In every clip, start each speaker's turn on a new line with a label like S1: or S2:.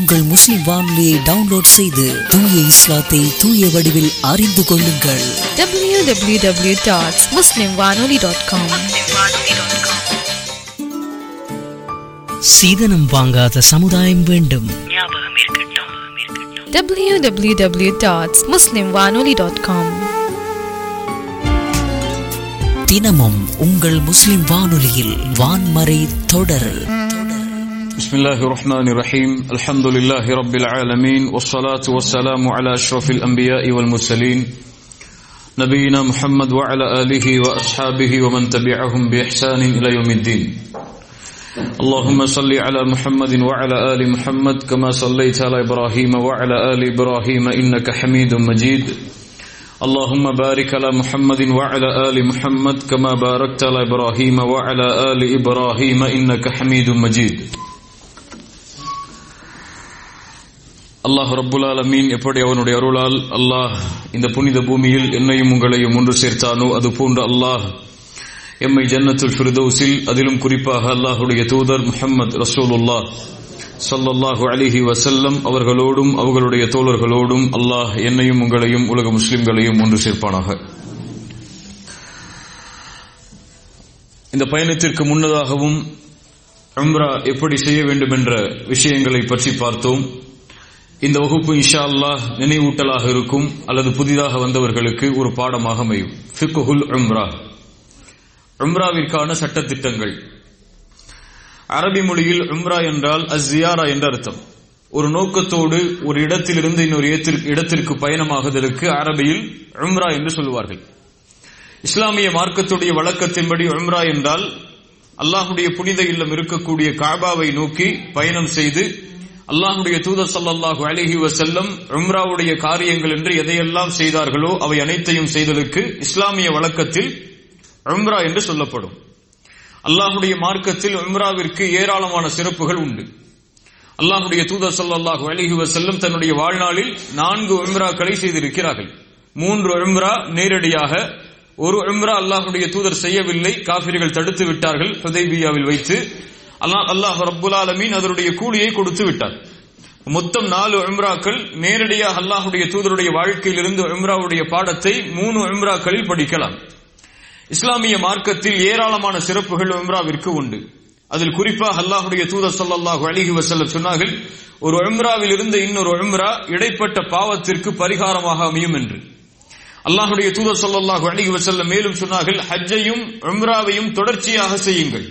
S1: உங்கள் முஸ்லிம் வானொலியை டவுன்லோட் செய்து தூய இஸ்லாத்தை தூய வடிவில் அறிந்து கொள்ளுங்கள்
S2: www.muslimwanoli.com
S1: சீதனம் வாங்காத சமுதாயம் வேண்டும்
S2: www.muslimwanoli.com
S1: தினமும் உங்கள் முஸ்லிம் வானொலியில் வான்மறை தொடர்
S3: بسم الله الرحمن الرحيم الحمد لله رب العالمين والصلاة والسلام على أشرف الأنبياء والمرسلين نبينا محمد وعلى آله وأصحابه ومن تبعهم بإحسان إلى يوم الدين اللهم صل على محمد وعلى آل محمد كما صليت على إبراهيم وعلى آل إبراهيم إنك حميد مجيد اللهم بارك على محمد وعلى آل محمد كما باركت على إبراهيم وعلى آل إبراهيم إنك حميد مجيد அல்லாஹ் ரப்புல் ஆலமீன் எப்படி அவனுடைய அருளால் அல்லாஹ் இந்த புனித பூமியில் என்னையும் உங்களையும் ஒன்று சேர்த்தானோ அது போன்று அல்லாஹ் எம்மை ஜன்னத்துல் ஃபிர்தௌஸில் அதிலும் குறிப்பாக அல்லாஹுடைய தூதர் முஹம்மது ரசூலுல்லாஹ் ஸல்லல்லாஹு அலைஹி வஸல்லம் அவர்களோடும் அவர்களுடைய தோழர்களோடும் அல்லாஹ் என்னையும் உங்களையும் உலக முஸ்லிம்களையும் ஒன்று சேர்ப்பானாக இந்த பயணத்திற்கு முன்னதாகவும் உம்ரா எப்படி செய்ய வேண்டும் என்ற விஷயங்களை பற்றி பார்த்தோம் இந்த வகுப்பு இன்ஷா அல்லாஹ் நினைவூட்டலாக இருக்கும் அல்லது புதிதாக வந்தவர்களுக்கு ஒரு பாடமாக அமையும் ஃபிக்குஹுல் உம்ரா உம்ராவிற்கான சட்டத்திட்டங்கள் அரபி மொழியில் உம்ரா என்றால் அஸ்ஸியாரா என்ற அர்த்தம் ஒரு நோக்கத்தோடு ஒரு இடத்திலிருந்து இன்னொரு இடத்திற்கு- இடத்திற்கு பயணமாகுதலுக்கு அரபியில் உம்ரா என்று சொல்லுவார்கள் இஸ்லாமிய மார்க்கத்துடைய வழக்கத்தின்படி உம்ரா என்றால் அல்லாஹுடைய புனித இல்லம் இருக்கக்கூடிய காபாவை நோக்கி பயணம் செய்து அல்லாஹுடைய தூதர் ஸல்லல்லாஹு அலைஹி வஸல்லம் உம்ராவுடைய காரியங்கள் என்று எதையெல்லாம் செய்தார்களோ அவை அனைத்தையும் செய்தலுக்கு இஸ்லாமிய வழக்கத்தில் உம்ரா என்று சொல்லப்படும் அல்லாஹுடைய மார்க்கத்தில் உம்ராவிற்கு ஏராளமான சிறப்புகள் உண்டு அல்லாஹுடைய தூதர் ஸல்லல்லாஹு அலைஹி வஸல்லம் தன்னுடைய வாழ்நாளில் நான்கு உம்ராக்களை செய்திருக்கிறார்கள் மூன்று உம்ரா நேரடியாக ஒரு உம்ரா அல்லாஹுடைய தூதர் செய்யவில்லை காபிர்கள் தடுத்து விட்டார்கள் ஹுதைபியாவில் வைத்து அல்லாஹ் அல்லாஹ் ரப்புல் ஆலமீன் அதனுடைய கூலியை கொடுத்து விட்டார் மொத்தம் நாலு உம்ராக்கள் நேரடியாக அல்லாஹுடைய தூதருடைய வாழ்க்கையிலிருந்து உம்ராவுடைய பாடத்தை மூணு உம்ராக்களில் படிக்கலாம் இஸ்லாமிய மார்க்கத்தில் ஏராளமான சிறப்புகள் உம்ராவிற்கு உண்டு அதில் குறிப்பாக அல்லாஹுடைய தூதர் ஸல்லல்லாஹு அலைஹி வஸல்லம் சொன்னார்கள் ஒரு உம்ராவில் இருந்து இன்னொரு உம்ரா இடைப்பட்ட பாவத்திற்கு பரிகாரமாக அமையும் என்று அல்லாஹுடைய தூதர் ஸல்லல்லாஹு அலைஹி வஸல்லம் மேலும் சொன்னார்கள் ஹஜ்ஜையும் உம்ராவையும் தொடர்ச்சியாக செய்யுங்கள்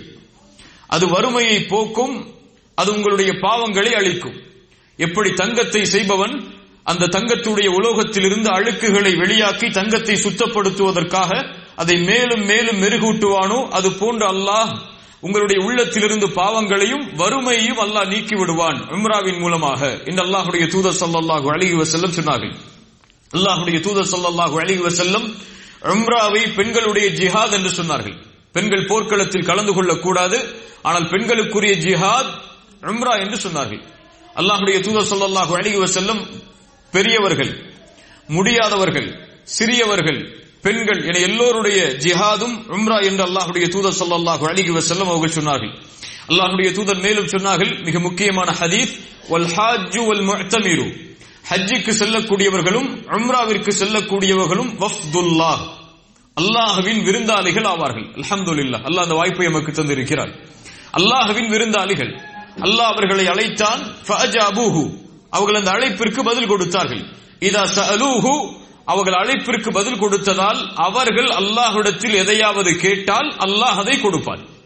S3: அது வறுமையை போக்கும் அது உங்களுடைய பாவங்களை அழிக்கும் எப்படி தங்கத்தை செய்பவன் அந்த தங்கத்துடைய உலோகத்திலிருந்து அழுக்குகளை வெளியாக்கி தங்கத்தை சுத்தப்படுத்துவதற்காக அதை மேலும் மேலும் மெருகூட்டுவானோ அது போன்று அல்லாஹ் உங்களுடைய உள்ளத்திலிருந்து பாவங்களையும் வறுமையையும் அல்லாஹ் நீக்கி விடுவான் உம்ராவின் மூலமாக என்று அல்லாஹுடைய தூதர் ஸல்லல்லாஹு அலைஹி வஸல்லம் சொன்னார்கள் அல்லாஹுடைய தூதர் ஸல்லல்லாஹு அலைஹி வஸல்லம் உம்ராவை பெண்களுடைய ஜிஹாத் என்று சொன்னார்கள் பெண்கள் போர்க்களத்தில் கலந்து கொள்ளக்கூடாது ஆனால் பெண்களுக்குரிய ஜிஹாத் உம்ரா என்று சொன்னார்கள் அல்லாஹுடைய தூதர் ஸல்லல்லாஹு அலைஹி வஸல்லம் பெரியவர்கள் முடியாதவர்கள் சிறியவர்கள் பெண்கள் என எல்லோருடைய ஜிஹாதும் உம்ரா என்று அல்லாஹுடைய தூதர் ஸல்லல்லாஹு அலைஹி வஸல்லம் அவர்கள் சொன்னார்கள் அல்லாஹுடைய தூதர் மேலும் சொன்னார்கள் மிக முக்கியமான ஹதீஸ் வல் ஹாஜ்ஜு வல் முஅ்தமிரு ஹஜ்ஜுக்கு செல்லக்கூடியவர்களும் உம்ராவிற்கு செல்லக்கூடியவர்களும் வஃப்துல்லாஹ் அல்லாஹ்வின் விருந்தாளிகள் ஆவார்கள் அல்ஹம்துலில்லாஹ் அல்லாஹ் அந்த வாய்ப்பை நமக்கு தந்திருக்கிறார் அல்லாஹ்வின் விருந்தாளிகள் அல்லாஹ் அவர்களை அழைத்தான் ஃபஅஜாபூஹு அவர்கள் அந்த அழைப்பிற்கு பதில் கொடுத்தார்கள் இதா சஅலூஹு அவர்கள் அழைப்பிற்கு பதில் கொடுத்ததால் அவர்கள் அல்லாஹ்விடத்தில் எதையாவது கேட்டால் அல்லாஹ் அதை கொடுப்பான்